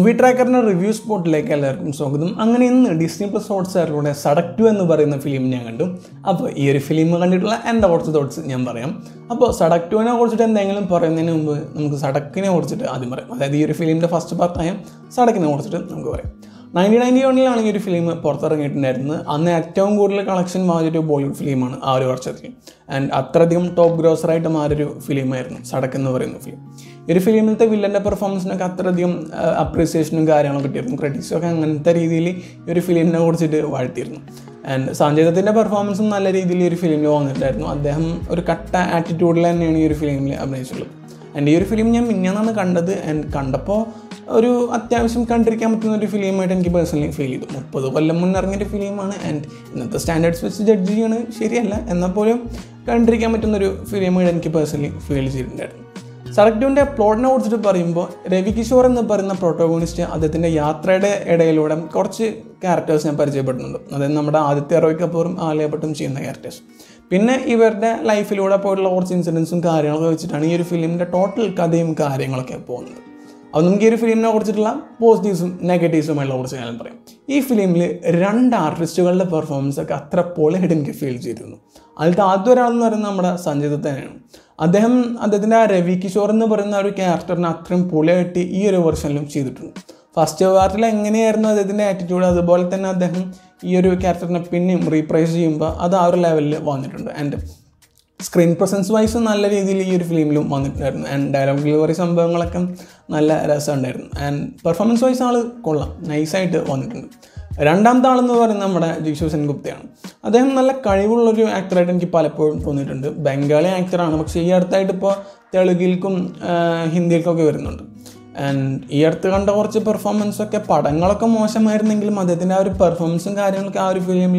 movie ട്രാക്കറിൻ്റെ review സ്പോട്ടിലേക്ക് എല്ലാവർക്കും സ്വാഗതം അങ്ങനെ ഇന്ന് ഡിസ്നി പ്ലസ് ഹോട്ട്സ്റ്റാറിലൂടെ സടക് ടു എന്ന് പറയുന്ന ഫിലിം ഞാൻ കണ്ടു അപ്പോൾ ഈ ഒരു ഫിലിം കണ്ടിട്ടുള്ള എൻ്റെ കുറച്ച് തോട്ട്സ് ഞാൻ പറയാം അപ്പോൾ സടക് ടുവിനെ കുറിച്ചിട്ട് എന്തെങ്കിലും പറയുന്നതിന് മുമ്പ് നമുക്ക് സടക്കിനെ കുറിച്ചിട്ട് ആദ്യം പറയാം അതായത് ഈ ഒരു ഫിലിമിൻ്റെ ഫസ്റ്റ് പാർട്ടായ സടക്കിനെ കുറിച്ചിട്ട് നമുക്ക് പറയാം നയൻറ്റീൻ നയൻറ്റി വണ്ണിലാണ് ഈ ഒരു ഫിലിം പുറത്തിറങ്ങിയിട്ടുണ്ടായിരുന്നത് അന്ന് ഏറ്റവും കൂടുതൽ കളക്ഷൻ മാറിയൊരു ബോളിവുഡ് ഫിലിമാണ് ആ ഒരു വർഷത്തിൽ ആൻഡ് അത്രയധികം ടോപ്പ് ഗ്രോസറായിട്ട് മാറിയൊരു ഫിലിമായിരുന്നു സടക്ക് എന്ന് പറയുന്ന ഫിലിം ഈ ഒരു ഫിലിമിലത്തെ വില്ലൻ്റെ പെർഫോമൻസിനൊക്കെ അത്രയധികം അപ്രീസിയേഷനും കാര്യങ്ങളും കിട്ടിയിരുന്നു ക്രെഡിറ്റ്സൊക്കെ അങ്ങനത്തെ രീതിയിൽ ഈ ഒരു ഫിലിമിനെ കുറിച്ചിട്ട് വാഴ്ത്തിയിരുന്നു ആൻഡ് സഞ്ജയദത്തിൻ്റെ പെർഫോമൻസും നല്ല രീതിയിൽ ഈ ഒരു ഫിലിമിൽ വന്നിട്ടായിരുന്നു അദ്ദേഹം ഒരു കട്ട ആറ്റിറ്റ്യൂഡിൽ തന്നെയാണ് ഈ ഒരു ഫിലിമിൽ അഭിനയിച്ചുള്ളത് ആൻഡ് ഈ ഒരു ഫിലിം ഞാൻ മിന്നാന്നാണ് കണ്ടത് ആൻഡ് കണ്ടപ്പോൾ ഒരു അത്യാവശ്യം കണ്ടിരിക്കാൻ പറ്റുന്ന ഒരു ഫിലിമായിട്ട് എനിക്ക് പേഴ്സണലി ഫീൽ ചെയ്തു മുപ്പത് കൊല്ലം മുന്നേ ഇറങ്ങിയൊരു ഫിലിമാണ് ആൻഡ് ഇന്നത്തെ സ്റ്റാൻഡേർഡ്സ് വെച്ച് ജഡ്ജ് ചെയ്യണത് ശരിയല്ല എന്നാൽ പോലും കണ്ടിരിക്കാൻ പറ്റുന്ന ഒരു ഫിലിമായിട്ട് എനിക്ക് പേഴ്സണലി ഫീൽ ചെയ്തിട്ടുണ്ടായിരുന്നു സറക്ടുവിൻ്റെ പ്ലോട്ടിനെ കുറിച്ചിട്ട് പറയുമ്പോൾ രവി കിഷോർ എന്ന് പറയുന്ന പ്രോട്ടോഗോണിസ്റ്റ് അദ്ദേഹത്തിൻ്റെ യാത്രയുടെ ഇടയിലൂടെ കുറച്ച് ക്യാരക്ടേഴ്സ് ഞാൻ പരിചയപ്പെടുന്നുണ്ട് അതായത് നമ്മുടെ ആദിത്യ റോയ് കപൂറും ആലിയ ഭട്ടും ചെയ്യുന്ന ക്യാരക്ടേഴ്സ് പിന്നെ ഇവരുടെ ലൈഫിലൂടെ പോയിട്ടുള്ള കുറച്ച് ഇൻസിഡൻസും കാര്യങ്ങളൊക്കെ വെച്ചിട്ടാണ് ഈ ഒരു ഫിലിമിൻ്റെ ടോട്ടൽ കഥയും കാര്യങ്ങളൊക്കെ പോകുന്നത് അപ്പോൾ നമുക്ക് ഈ ഒരു ഫിലിമിനെ കുറിച്ചിട്ടുള്ള പോസിറ്റീവ്സും നെഗറ്റീവ്സുമായിട്ടുള്ള കുറച്ച് കാര്യം പറയാം ഈ ഫിലിമിൽ രണ്ട് ആർട്ടിസ്റ്റുകളുടെ പെർഫോമൻസ് ഒക്കെ അത്ര പൊളിയായിട്ട് എനിക്ക് ഫീൽ ചെയ്തിരുന്നു അതിലത്തെ ആദ്യ ഒരാളെന്ന് പറയുന്നത് നമ്മുടെ സഞ്ജയ് ദത്ത് തന്നെയാണ് അദ്ദേഹം അദ്ദേഹത്തിൻ്റെ ആ രവി കിഷോർ എന്ന് പറയുന്ന ഒരു ക്യാരക്ടറിനെ അത്രയും പൊളിയായിട്ട് ഈ ഒരു വെർഷനിലും ചെയ്തിട്ടുണ്ട് ഫസ്റ്റ് പാർട്ടിൽ എങ്ങനെയായിരുന്നു അദ്ദേഹത്തിൻ്റെ ആറ്റിറ്റ്യൂഡ് അതുപോലെ തന്നെ അദ്ദേഹം ഈ ഒരു ക്യാരക്ടറിനെ പിന്നെയും റീപ്രൈസ് ചെയ്യുമ്പോൾ അത് ആ ഒരു ലെവലിൽ വന്നിട്ടുണ്ട് ആൻഡ് സ്ക്രീൻ പ്രസൻസ് വൈസ് നല്ല രീതിയിൽ ഈ ഒരു ഫിലിമിലും വന്നിട്ടുണ്ടായിരുന്നു ആൻഡ് ഡയലോഗ് ഡെലിവറി സംഭവങ്ങളൊക്കെ നല്ല രസമുണ്ടായിരുന്നു ആൻഡ് പെർഫോമൻസ് വൈസ് ആൾ കൊള്ളാം നൈസായിട്ട് വന്നിട്ടുണ്ട് രണ്ടാമത്തെ ആളെന്ന് പറയുന്നത് നമ്മുടെ ജിഷു സെൻഗുപ്തയാണ് അദ്ദേഹം നല്ല കഴിവുള്ളൊരു ആക്ടറായിട്ട് എനിക്ക് പലപ്പോഴും തോന്നിയിട്ടുണ്ട് ബംഗാളി ആക്ടറാണ് പക്ഷേ ഈ അടുത്തായിട്ട് ഇപ്പോൾ തെലുങ്കിൽക്കും ഹിന്ദിയിൽക്കൊക്കെ വരുന്നുണ്ട് ആൻഡ് ഈ അടുത്ത് കണ്ട കുറച്ച് പെർഫോമൻസ് ഒക്കെ പടങ്ങളൊക്കെ മോശമായിരുന്നെങ്കിലും അദ്ദേഹത്തിൻ്റെ ആ ഒരു പെർഫോമൻസും കാര്യങ്ങളൊക്കെ ആ ഒരു ഫിലിമിൽ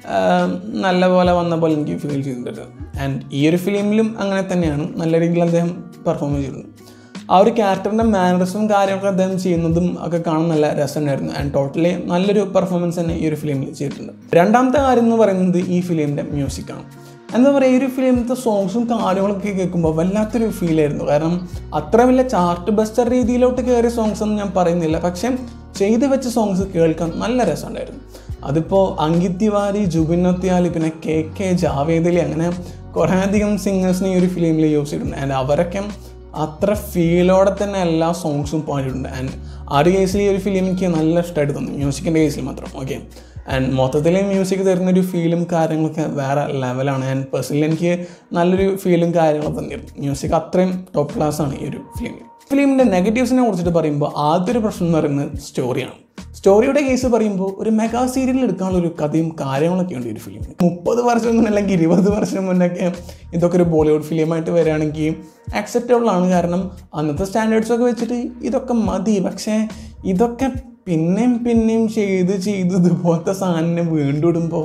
നല്ല പോലെ വന്ന പോലെ എനിക്ക് ഫീൽ ചെയ്തിട്ടുണ്ട് ആൻഡ് ഈ ഒരു ഫിലിമിലും അങ്ങനെ തന്നെയാണ് നല്ല രീതിയിൽ അദ്ദേഹം പെർഫോം ചെയ്തിട്ടുണ്ട് ആ ഒരു ക്യാരക്ടറിൻ്റെ മാനറിസും കാര്യങ്ങളൊക്കെ അദ്ദേഹം ചെയ്യുന്നതും ഒക്കെ കാണാൻ നല്ല രസമുണ്ടായിരുന്നു ആൻഡ് ടോട്ടലി നല്ലൊരു പെർഫോമൻസ് തന്നെ ഈ ഒരു ഫിലിമിൽ ചെയ്തിട്ടുണ്ട് രണ്ടാമത്തെ കാര്യം എന്ന് പറയുന്നത് ഈ ഫിലിമിൻ്റെ മ്യൂസിക്കാണ് എന്താ പറയുക ഈ ഒരു ഫിലിമിലത്തെ സോങ്സും കാര്യങ്ങളൊക്കെ കേൾക്കുമ്പോൾ വല്ലാത്തൊരു ഫീലായിരുന്നു കാരണം അത്ര വലിയ ചാർട്ട് ബസ്റ്റർ രീതിയിലോട്ട് കയറിയ സോങ്സ് ഒന്നും ഞാൻ പറയുന്നില്ല പക്ഷേ ചെയ്ത് വെച്ച സോങ്സ് കേൾക്കാൻ നല്ല രസമുണ്ടായിരുന്നു അതിപ്പോൾ അങ്കിത് തിവാരി ജുബിൻ നത്യാലി പിന്നെ കെ കെ ജാവേദ് അലി അങ്ങനെ കുറേ അധികം സിംഗേഴ്സിനെ ഈ ഒരു ഫിലിമിൽ യൂസ് ചെയ്തിട്ടുണ്ട് ആൻഡ് അവരൊക്കെ അത്ര ഫീലോടെ തന്നെ എല്ലാ സോങ്സും പാടിയിട്ടുണ്ട് ആൻഡ് ആ ഒരു കേസിൽ ഈ ഒരു ഫിലിം എനിക്ക് നല്ല ഇഷ്ടമായിട്ട് തോന്നി മ്യൂസിക്കിൻ്റെ കേസിൽ മാത്രം ഓക്കെ ആൻഡ് മൊത്തത്തിൽ മ്യൂസിക് തരുന്നൊരു ഫീലും കാര്യങ്ങളൊക്കെ വേറെ ലെവലാണ് ആൻഡ് പേഴ്സണലി എനിക്ക് നല്ലൊരു ഫീലും കാര്യങ്ങളൊക്കെ തന്നിരുന്നു മ്യൂസിക് അത്രയും ടോപ്പ് ക്ലാസ് ആണ് ഈ ഒരു ഫിലിമിൽ ഫിലിമിൻ്റെ നെഗറ്റീവ്സിനെ കുറിച്ചിട്ട് പറയുമ്പോൾ ആദ്യൊരു പ്രശ്നം എന്ന് പറയുന്നത് സ്റ്റോറിയാണ് സ്റ്റോറിയുടെ കേസ് പറയുമ്പോൾ ഒരു മെഗാ സീരിയൽ എടുക്കാനുള്ള ഒരു കഥയും കാര്യങ്ങളൊക്കെ ഉണ്ട് ഈ ഒരു ഫിലിമിന് മുപ്പത് വർഷം മുന്നേ അല്ലെങ്കിൽ ഇരുപത് വർഷം മുന്നൊക്കെ ഇതൊക്കെ ഒരു ബോളിവുഡ് ഫിലിമായിട്ട് വരികയാണെങ്കിൽ അക്സെപ്റ്റബിൾ ആണ് കാരണം അന്നത്തെ സ്റ്റാൻഡേർഡ്സൊക്കെ വെച്ചിട്ട് ഇതൊക്കെ മതി പക്ഷേ ഇതൊക്കെ പിന്നെയും പിന്നെയും ചെയ്ത് ചെയ്ത് ഇതുപോലത്തെ സാധനം വീണ്ടും ഇടുമ്പോൾ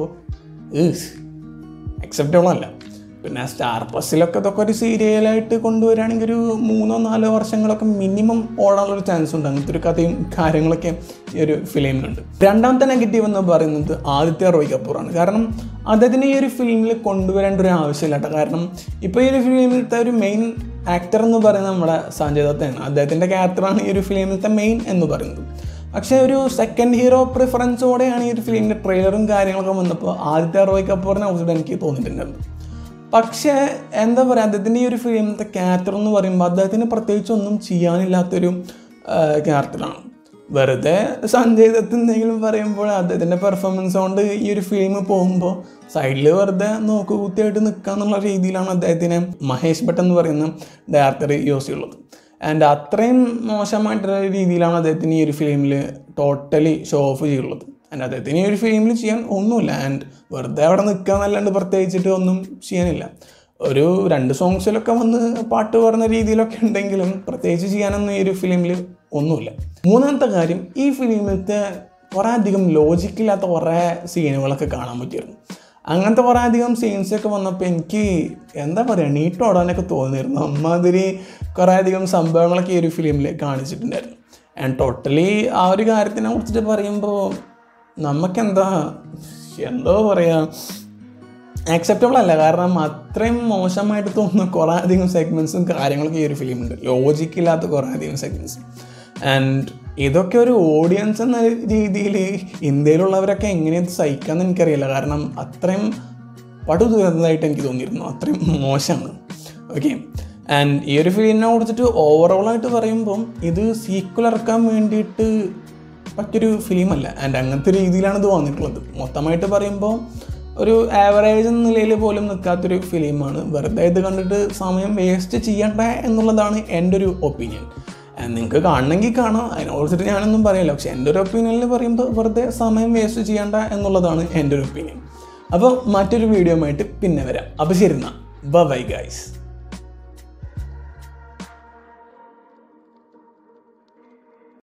അക്സെപ്റ്റബിൾ അല്ല പിന്നെ സ്റ്റാർ പ്ലസിലൊക്കെ ഇതൊക്കെ ഒരു സീരിയലായിട്ട് കൊണ്ടുവരികയാണെങ്കിൽ ഒരു മൂന്നോ നാലോ വർഷങ്ങളൊക്കെ മിനിമം ഓടാനുള്ളൊരു ചാൻസ് ഉണ്ട് അങ്ങനത്തെ ഒരു കഥയും കാര്യങ്ങളൊക്കെ ഈ ഒരു ഫിലിമിലുണ്ട് രണ്ടാമത്തെ നെഗറ്റീവ് എന്ന് പറയുന്നത് ആദിത്യ റോയ് കപൂറാണ് കാരണം അദ്ദേഹത്തിന് ഈ ഒരു ഫിലിമിൽ കൊണ്ടുവരേണ്ട ഒരു ആവശ്യമില്ല കേട്ടോ കാരണം ഇപ്പോൾ ഈ ഒരു ഫിലിമിലത്തെ ഒരു മെയിൻ ആക്ടർ എന്ന് പറയുന്നത് നമ്മുടെ സഞ്ജയ് ദത്താണ് അദ്ദേഹത്തിൻ്റെ ക്യാരക്ടറാണ് ഈ ഒരു ഫിലിമിലത്തെ മെയിൻ എന്ന് പറയുന്നത് പക്ഷേ ഒരു സെക്കൻഡ് ഹീറോ പ്രിഫറൻസോടെയാണ് ഈ ഒരു ഫിലിമിൻ്റെ ട്രെയിലറും കാര്യങ്ങളൊക്കെ വന്നപ്പോൾ ആദിത്യ റോയ് കപൂറിനെ കുറിച്ചിട്ട് എനിക്ക് തോന്നിയിട്ടുണ്ടായിരുന്നു പക്ഷേ എന്താ പറയുക അദ്ദേഹത്തിൻ്റെ ഈ ഒരു ഫിലിമിലത്തെ ക്യാരക്ടർ എന്ന് പറയുമ്പോൾ അദ്ദേഹത്തിന് പ്രത്യേകിച്ച് ഒന്നും ചെയ്യാനില്ലാത്തൊരു ക്യാരക്ടറാണ് വെറുതെ സഞ്ജയ് ദത്ത് എന്തെങ്കിലും പറയുമ്പോൾ അദ്ദേഹത്തിൻ്റെ പെർഫോമൻസ് കൊണ്ട് ഈ ഒരു ഫിലിം പോകുമ്പോൾ സൈഡിൽ വെറുതെ നോക്കുകുത്തിയായിട്ട് നിൽക്കുക എന്നുള്ള രീതിയിലാണ് അദ്ദേഹത്തിനെ മഹേഷ് ഭട്ട് എന്ന് പറയുന്ന ഡയറക്ടർ യൂസ് ചെയ്യുള്ളത് ആൻഡ് അത്രയും മോശമായിട്ടുള്ള രീതിയിലാണ് അദ്ദേഹത്തിന് ഈ ഒരു ഫിലിമിൽ ടോട്ടലി ഷോ ഓഫ് ചെയ്യുള്ളത് ആൻഡ് അദ്ദേഹത്തിന് ഈ ഒരു ഫിലിമിൽ ചെയ്യാൻ ഒന്നുമില്ല ആൻഡ് വെറുതെ അവിടെ നിൽക്കുക എന്നല്ലാണ്ട് പ്രത്യേകിച്ചിട്ട് ഒന്നും ചെയ്യാനില്ല ഒരു രണ്ട് സോങ്സിലൊക്കെ വന്ന് പാട്ട് പാടുന്ന രീതിയിലൊക്കെ ഉണ്ടെങ്കിലും പ്രത്യേകിച്ച് ചെയ്യാനൊന്നും ഈ ഒരു ഫിലിമിൽ ഒന്നുമില്ല മൂന്നാമത്തെ കാര്യം ഈ ഫിലിമിലത്തെ കുറേ അധികം ലോജിക്കില്ലാത്ത കുറേ സീനുകളൊക്കെ കാണാൻ പറ്റിയിരുന്നു അങ്ങനത്തെ കുറേ അധികം സീൻസൊക്കെ വന്നപ്പോൾ എനിക്ക് എന്താ പറയുക നീട്ടോടാനൊക്കെ തോന്നിയിരുന്നു അമ്മാതിരി കുറേ അധികം സംഭവങ്ങളൊക്കെ ഈ ഒരു ഫിലിമിൽ കാണിച്ചിട്ടുണ്ടായിരുന്നു ആൻഡ് ടോട്ടലി ആ ഒരു കാര്യത്തിനെ കുറിച്ചിട്ട് പറയുമ്പോൾ നമുക്കെന്താ എന്തോ പറയുക ആക്സെപ്റ്റബിൾ അല്ല കാരണം അത്രയും മോശമായിട്ട് തോന്നുന്ന കുറേ അധികം സെഗ്മെൻറ്റ്സും കാര്യങ്ങളൊക്കെ ഈ ഒരു ഫിലിമുണ്ട് ലോജിക്കില്ലാത്ത കുറേ അധികം സെഗ്മെൻറ്റ്സ് ആൻഡ് ഇതൊക്കെ ഒരു ഓഡിയൻസ് എന്ന രീതിയിൽ ഇന്ത്യയിലുള്ളവരൊക്കെ എങ്ങനെ ഇത് സഹിക്കാമെന്ന് എനിക്കറിയില്ല കാരണം അത്രയും പടു ദുരന്തമായിട്ട് എനിക്ക് തോന്നിയിരുന്നു അത്രയും മോശമാണ് ഓക്കെ ആൻഡ് ഈ ഒരു ഫിലിമിനെ കുറിച്ചിട്ട് ഓവറോളായിട്ട് പറയുമ്പം ഇത് സീക്വൽ ഇറക്കാൻ വേണ്ടിയിട്ട് പറ്റിയൊരു ഫിലിമല്ല ആൻഡ് അങ്ങനത്തെ രീതിയിലാണ് ഇത് വന്നിട്ടുള്ളത് മൊത്തമായിട്ട് പറയുമ്പോൾ ഒരു ആവറേജ് എന്ന നിലയിൽ പോലും നിൽക്കാത്തൊരു ഫിലിമാണ് വെറുതെ ഇത് കണ്ടിട്ട് സമയം വേസ്റ്റ് ചെയ്യണ്ട എന്നുള്ളതാണ് എൻ്റെ ഒരു ഒപ്പീനിയൻ നിങ്ങൾക്ക് കാണണമെങ്കിൽ കാണാം അതിനെക്കുറിച്ചിട്ട് ഞാനൊന്നും പറയില്ല പക്ഷെ എൻ്റെ ഒരു ഒപ്പീനിയനിൽ പറയുമ്പോൾ വെറുതെ സമയം വേസ്റ്റ് ചെയ്യണ്ട എന്നുള്ളതാണ് എൻ്റെ ഒരു ഒപ്പീനിയൻ അപ്പോൾ മറ്റൊരു വീഡിയോ ആയിട്ട് പിന്നെ വരാം അപ്പോൾ ശരി എന്നാൽ ബൈ ഗൈസ്